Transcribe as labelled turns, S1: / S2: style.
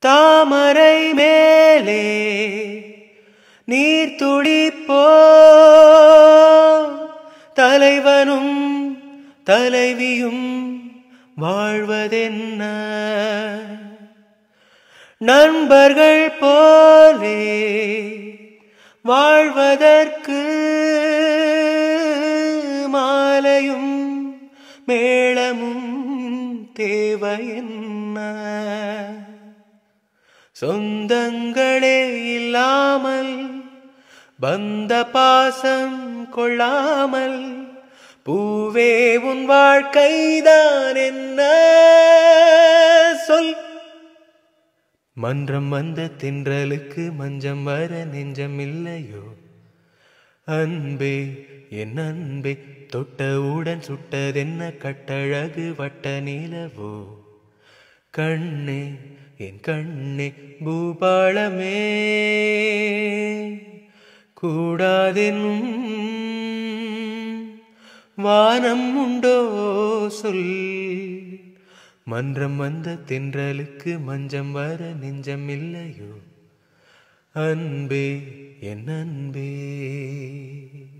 S1: தாமரை மேலே நீர் துளிப்போ தலைவனும் தலைவியும் வாழ்வதென்ன நண்பர்கள் போலே வாழ்வதற்கு மாலையும் மேளமும் தேவையென்ன சொந்தங்களே இல்லாமல் பந்த பாசம் கொள்ளாமல் பூவே உன் வாழ்க்கைதான் என்ன சொல் மன்றம் வந்த தென்றலுக்கு மஞ்சம் வர நெஞ்சம் இல்லையோ அன்பே என் அன்பே தொட்டவுடன் சுட்டதென்ன கட்டழகு வட்ட நிலவோ கண்ணே என் கண்ணே பூபாளமே கூடாதென்னும் வானம் உண்டோ சொல் மன்றம் வந்த தென்றலுக்கு மஞ்சம் வர நெஞ்சம் இல்லையோ அன்பே என் அன்பே